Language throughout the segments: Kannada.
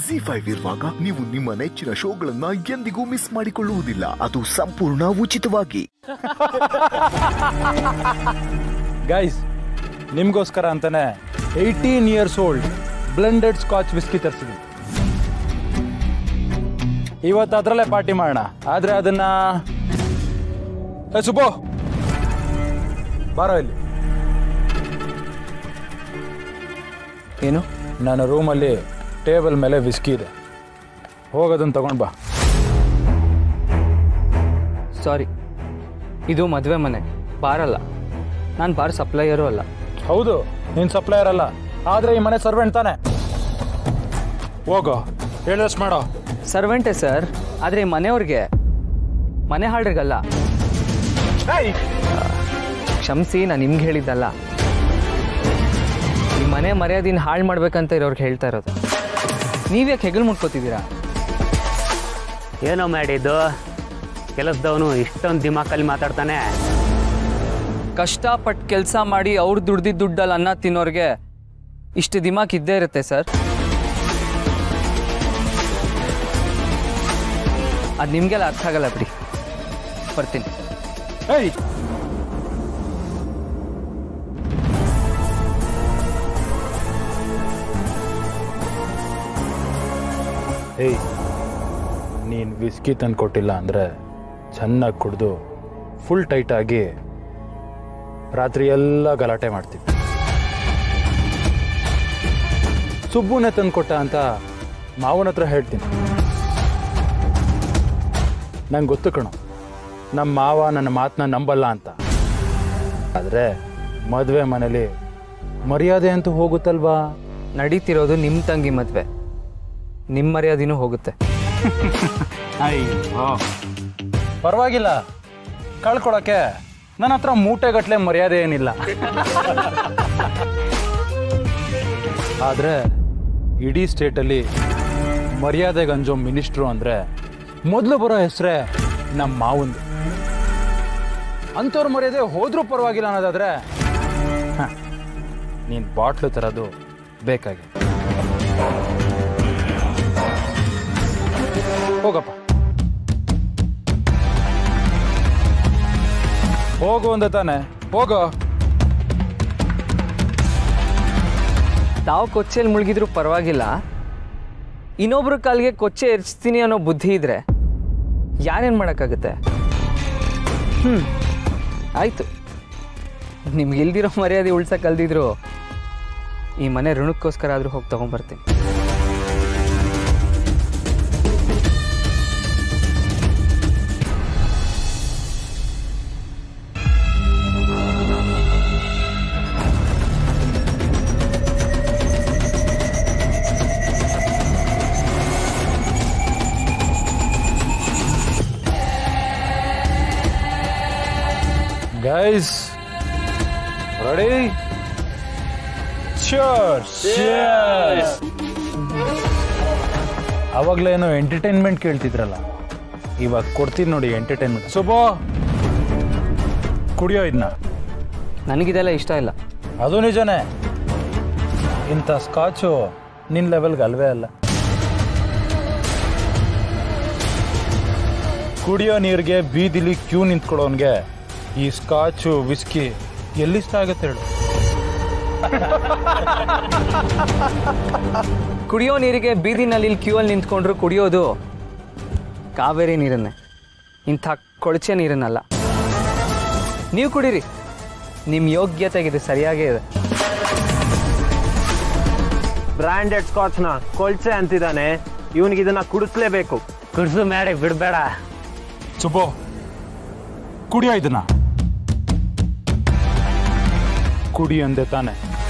ಜಿ ಫೈವ್ ಇರುವಾಗ ನೀವು ನಿಮ್ಮ ನೆಚ್ಚಿನ ಶೋಗಳನ್ನ ಎಂದಿಗೂ ಮಿಸ್ ಮಾಡಿಕೊಳ್ಳುವುದಿಲ್ಲ ಅದು ಸಂಪೂರ್ಣ ಉಚಿತವಾಗಿ ಗೈಸ್ ನಿಮಗೋಸ್ಕರ ಅಂತಾನೆ eighteen years old blended scotch whisky ತರಿಸಿದ್ವಿ ಇವತ್ತು ಅದರಲ್ಲೇ ಪಾರ್ಟಿ ಮಾಡೋಣ ಆದರೆ ಅದನ್ನ ಏ ಸುಬ್ಬು ಬಾರೋ ಇಲ್ಲಿ ಏನು ನನ್ನ ರೂಮಲ್ಲಿ ಟೇಬಲ್ ಮೇಲೆ ವಿಸ್ಕಿ ಇದೆ ಹೋಗೋದನ್ನ ತಗೊಂಡು ಬಾ ಸಾರಿ ಇದು ಮದುವೆ ಮನೆ ಬಾರಲ್ಲ ನಾನು ಬಾರ್ ಸಪ್ಲೈಯರು ಅಲ್ಲ ಹೌದು ನೀನು ಸಪ್ಲೈಯರ್ ಅಲ್ಲ ಆದರೆ ಈ ಮನೆ ಸರ್ವೆಂಟ್ ತಾನೆ ಹೋಗೋ ಹೇಳಿದಷ್ಟು ಮಾಡೋ ಸರ್ವೆಂಟೇ ಸರ್ ಆದರೆ ಮನೆಯವ್ರಿಗೆ ಮನೆ ಹಾಳ್ರಿಗಲ್ಲ ಕ್ಷಮಿಸಿ ನಾನು ನಿಮ್ಗೆ ಹೇಳಿದ್ದಲ್ಲ ಈ ಮನೆ ಮರ್ಯಾದಿನ ಹಾಳು ಮಾಡ್ಬೇಕಂತ ಇರೋರ್ಗೆ ಹೇಳ್ತಾ ಇರೋದು ನೀವ್ಯಾಕೆ ಹೆಗಲು ಮುಟ್ಕೋತಿದ್ದೀರಾ ಏನೋ ಮಾಡಿದ್ದು ಕೆಲಸದವನು ಇಷ್ಟೊಂದು ದಿಮಾಕಲ್ಲಿ ಮಾತಾಡ್ತಾನೆ ಕಷ್ಟಪಟ್ಟು ಕೆಲಸ ಮಾಡಿ ಅವ್ರು ದುಡ್ದಿದ್ದ ದುಡ್ಡಲ್ಲಿ ಅನ್ನ ತಿನ್ನೋರ್ಗೆ ಇಷ್ಟು ದಿಮಾಕ್ ಇದ್ದೇ ಇರುತ್ತೆ ಸರ್ ಅದು ನಿಮಗೆಲ್ಲ ಅರ್ಥ ಆಗಲ್ಲ ಬಿಡಿ ಬರ್ತೀನಿ ಏಯ್ ಏಯ್ ನೀನು ವಿಸ್ಕಿ ತಂದು ಕೊಟ್ಟಿಲ್ಲ ಅಂದರೆ ಚೆನ್ನಾಗಿ ಕುಡಿದು ಫುಲ್ ಟೈಟಾಗಿ ರಾತ್ರಿ ಎಲ್ಲ ಗಲಾಟೆ ಮಾಡ್ತೀವಿ ಸುಬ್ಬುನೇ ತಂದು ಕೊಟ್ಟ ಅಂತ ಮಾವನ ಹತ್ರ ಹೇಳ್ತೀನಿ ನಂಗೆ ಗೊತ್ತು ಕಣೋ ನಮ್ಮ ಮಾವ ನನ್ನ ಮಾತನ್ನ ನಂಬಲ್ಲ ಅಂತ ಆದರೆ ಮದುವೆ ಮನೇಲಿ ಮರ್ಯಾದೆ ಅಂತೂ ಹೋಗುತ್ತಲ್ವಾ ನಡೀತಿರೋದು ನಿಮ್ಮ ತಂಗಿ ಮದುವೆ ನಿಮ್ಮ ಮರ್ಯಾದಿನೂ ಹೋಗುತ್ತೆ ಪರವಾಗಿಲ್ಲ ಕಳ್ಕೊಳಕ್ಕೆ ನನ್ನ ಹತ್ರ ಮೂಟೆಗಟ್ಟಲೆ ಮರ್ಯಾದೆ ಏನಿಲ್ಲ ಆದರೆ ಇಡೀ ಸ್ಟೇಟಲ್ಲಿ ಮರ್ಯಾದೆಗೆ ಅಂಜೋ ಮಿನಿಸ್ಟ್ರು ಅಂದರೆ ಮೊದಲು ಬರೋ ಹೆಸರೇ ನಮ್ಮ ಮಾವಂದು ಅಂಥವ್ರ ಮರ್ಯಾದೆ ಹೋದ್ರೂ ಪರವಾಗಿಲ್ಲ ಅನ್ನೋದಾದ್ರೆ ನೀನು ಬಾಟ್ಲು ತರೋದು ಬೇಕಾಗಿ ಹೋಗಪ್ಪ ಹೋಗು ಅಂದ ತಾನೆ ಹೋಗೋ ತಾವು ಕೊಚ್ಚೆಯಲ್ಲಿ ಮುಳುಗಿದ್ರು ಪರವಾಗಿಲ್ಲ ಇನ್ನೊಬ್ರ ಕಾಲಿಗೆ ಕೊಚ್ಚೆ ಎರ್ಚ್ತೀನಿ ಅನ್ನೋ ಬುದ್ಧಿ ಇದ್ರೆ ಯಾರೇನು ಮಾಡೋಕ್ಕಾಗುತ್ತೆ ಹ್ಞೂ ಆಯಿತು ನಿಮ್ಗೆ ಇಲ್ದಿರೋ ಮರ್ಯಾದೆ ಉಳ್ಸಕ್ಕೆ ಕಲ್ದಿದ್ರು ಈ ಮನೆ ಋಣಕ್ಕೋಸ್ಕರ ಆದರೂ ಹೋಗಿ ತೊಗೊಂಬರ್ತೀನಿ ಗೈಸ್ ರೆಡಿ ಅವಾಗಲೇನೋ ಎಂಟರ್ಟೈನ್ಮೆಂಟ್ ಕೇಳ್ತಿದ್ರಲ್ಲ ಇವಾಗ ಕೊಡ್ತೀನಿ ನೋಡಿ ಎಂಟರ್ಟೈನ್ಮೆಂಟ್ ಸುಬೋ ಕುಡಿಯೋ ಇದನ್ನ ನನಗಿದೆಲ್ಲ ಇಷ್ಟ ಇಲ್ಲ ಅದು ನಿಜನೇ ಇಂಥ ಸ್ಕಾಚು ನಿನ್ನ ಲೆವೆಲ್ಗೆ ಅಲ್ವೇ ಅಲ್ಲ ಕುಡಿಯೋ ನೀರಿಗೆ ಬೀದಿಲಿ ಕ್ಯೂ ನಿಂತ್ಕೊಳ್ಳೋನ್ಗೆ ಈ ಸ್ಕಾಚು ವಿಸ್ಕಿ ಎಲ್ಲಿಷ್ಟ ಆಗುತ್ತೆ ಹೇಳು ಕುಡಿಯೋ ನೀರಿಗೆ ಬೀದಿನಲ್ಲಿ ಕ್ಯೂ ಅಲ್ಲಿ ನಿಂತ್ಕೊಂಡ್ರು ಕುಡಿಯೋದು ಕಾವೇರಿ ನೀರನ್ನೇ ಇಂಥ ಕೊಳಚೆ ನೀರನ್ನಲ್ಲ ನೀವು ಕುಡೀರಿ ನಿಮ್ಮ ಯೋಗ್ಯತೆಗೆ ಇದು ಸರಿಯಾಗೇ ಇದೆ ಬ್ರಾಂಡೆಡ್ ಸ್ಕಾಚ್ನ ಕೊಳ್ಚೆ ಅಂತಿದ್ದಾನೆ ಇವನಿಗೆ ಇದನ್ನ ಕುಡಿಸ್ಲೇಬೇಕು ಕುಡ್ಸು ಮಾಡಿ ಬಿಡಬೇಡ ಸುಬ್ಬು ಕುಡಿಯೋ ಇದನ್ನ ಕುಡಿ ಅಂದೆ ತಾನೆ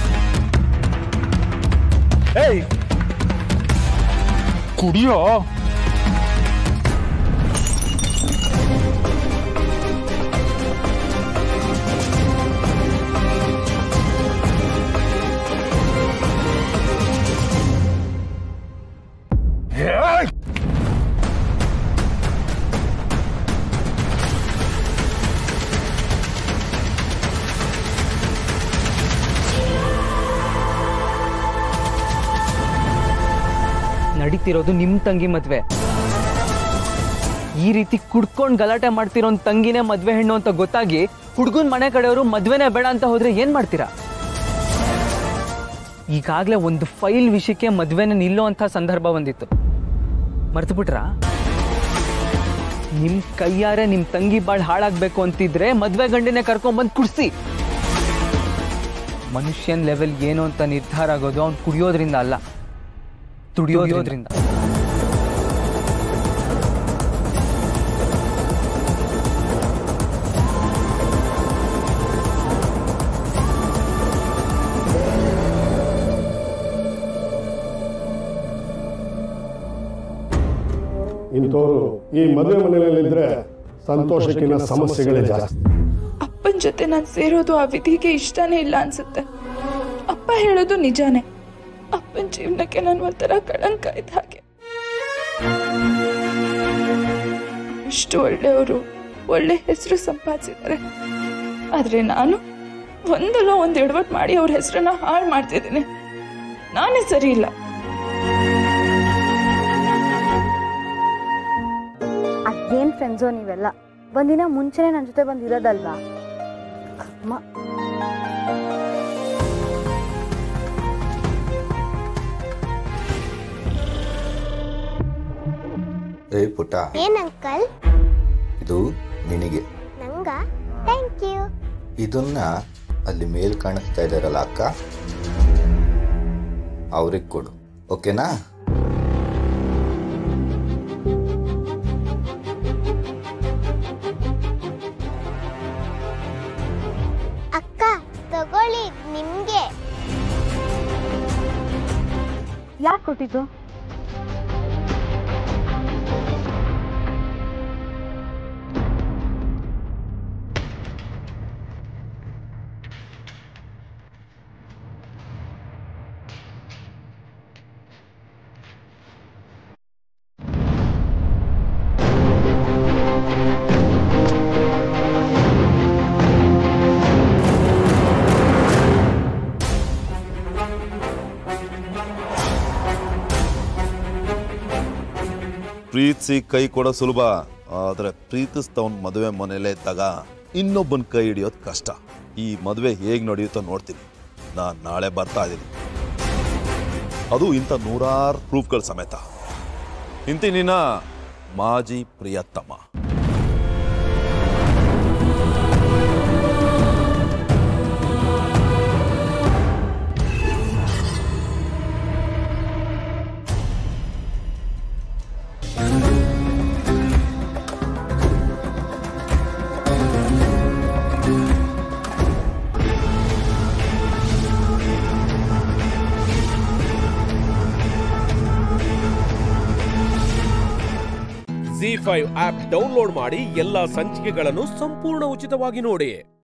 ಏಯ್ ಕುಡಿಯೋ ಏಯ್! ನಡೀತಿರೋದು ನಿಮ್ಮ ತಂಗಿ ಮದ್ವೆ ಈ ರೀತಿ ಕುಡ್ಕೊಂಡು ಗಲಾಟೆ ಮಾಡ್ತಿರೋ ಒಂದ್ ತಂಗಿನೇ ಮದ್ವೆ ಹೆಣ್ಣು ಅಂತ ಗೊತ್ತಾಗಿ ಹುಡುಗನ ಮನೆ ಕಡೆಯವರು ಮದ್ವೆನೇ ಬೇಡ ಅಂತ ಹೋದ್ರೆ ಏನ್ ಮಾಡ್ತೀರಾ ಈಗಾಗಲೇ ಒಂದು ಫೈಲ್ ವಿಷಯಕ್ಕೆ ಮದ್ವೆನೇ ನಿಲ್ಲುವಂಥ ಸಂದರ್ಭ ಬಂದಿತ್ತು ಮರ್ತು ಬಿಟ್ರಾ ನಿಮ್ ಕೈಯಾರೆ ನಿಮ್ ತಂಗಿ ಬಾಳ್ ಹಾಳಾಗ್ಬೇಕು ಅಂತಿದ್ರೆ ಮದ್ವೆ ಗಂಡಿನೇ ಕರ್ಕೊಂಬಂದ್ ಕುಡ್ಸಿ ಮನುಷ್ಯನ್ ಲೆವೆಲ್ ಏನು ಅಂತ ನಿರ್ಧಾರ ಆಗೋದು ಅವ್ನು ಕುಡಿಯೋದ್ರಿಂದ ಅಲ್ಲ ದುಡಿಯೋದ್ರಿಂದ ಇಂಥವ್ರು ಈ ಮದುವೆ ಮನೆಯಲ್ಲಿದ್ದರೆ ಸಂತೋಷಕ್ಕಿಂತ ಸಮಸ್ಯೆಗಳೇ ಜಾಸ್ತಿ ಅಪ್ಪನ ಜೊತೆ ನಾನು ಸೇರೋದು ಆ ವಿಧಿಗೆ ಇಷ್ಟನೇ ಇಲ್ಲ ಅನ್ಸುತ್ತೆ ಅಪ್ಪ ಹೇಳೋದು ನಿಜಾನೇ ಅಪ್ಪನ ಜೀವನಕ್ಕೆ ನಾನು ಒಂಥರ ಕಳಂಕ ಇದ್ದ ಹಾಗೆ ಇಷ್ಟು ಒಳ್ಳೆಯವರು ಒಳ್ಳೆ ಹೆಸರು ಸಂಪಾದಿಸಿದ್ದಾರೆ ಆದ್ರೆ ನಾನು ಒಂದಲ್ಲ ಒಂದು ಎಡವಟ್ಟು ಮಾಡಿ ಅವ್ರ ಹೆಸರನ್ನ ಹಾಳು ಮಾಡ್ತಿದ್ದೀನಿ ನಾನೇ ಸರಿ ಇಲ್ಲ ಅದೇನ್ ಫ್ರೆಂಡ್ಸೋ ನೀವೆಲ್ಲ ಒಂದಿನ ಮುಂಚೆನೆ ನನ್ನ ಜೊತೆ ಬಂದಿರೋದಲ್ವಾ ಕರ್ಮ ಏ ಪುಟ್ಟ ಏನ್ ಅಂಕಲ್ ಇದು ನಿನಗೆ ನಂಗ ಥ್ಯಾಂಕ್ ಯು ಇದನ್ನ ಅಲ್ಲಿ ಮೇಲ್ ಕಾಣಿಸ್ತಾ ಇದ್ದಾರಲ್ಲ ಅಕ್ಕ ಅವ್ರಿಗೆ ಕೊಡು ಓಕೆನಾ ಅಕ್ಕ ತಗೊಳ್ಳಿ ನಿಮ್ಗೆ ಯಾಕೆ ಕೊಟ್ಟಿದ್ದು ಪ್ರೀತಿಸಿ ಕೈ ಕೊಡೋ ಸುಲಭ ಆದರೆ ಪ್ರೀತಿಸ್ತವನ್ ಮದುವೆ ಮನೇಲೇ ಇದ್ದಾಗ ಇನ್ನೊಬ್ಬನ ಕೈ ಹಿಡಿಯೋದು ಕಷ್ಟ ಈ ಮದುವೆ ಹೇಗೆ ನಡೆಯುತ್ತೋ ನೋಡ್ತೀನಿ ನಾನು ನಾಳೆ ಬರ್ತಾ ಇದ್ದೀನಿ ಅದು ಇಂಥ ನೂರಾರು ಪ್ರೂಫ್ಗಳ ಸಮೇತ ಇಂತಿನ ಮಾಜಿ ಪ್ರಿಯತಮ ಜಿ ಫೈವ್ ಆಪ್ ಡೌನ್ಲೋಡ್ ಮಾಡಿ ಎಲ್ಲಾ ಸಂಚಿಕೆಗಳನ್ನು ಸಂಪೂರ್ಣ ಉಚಿತವಾಗಿ ನೋಡಿ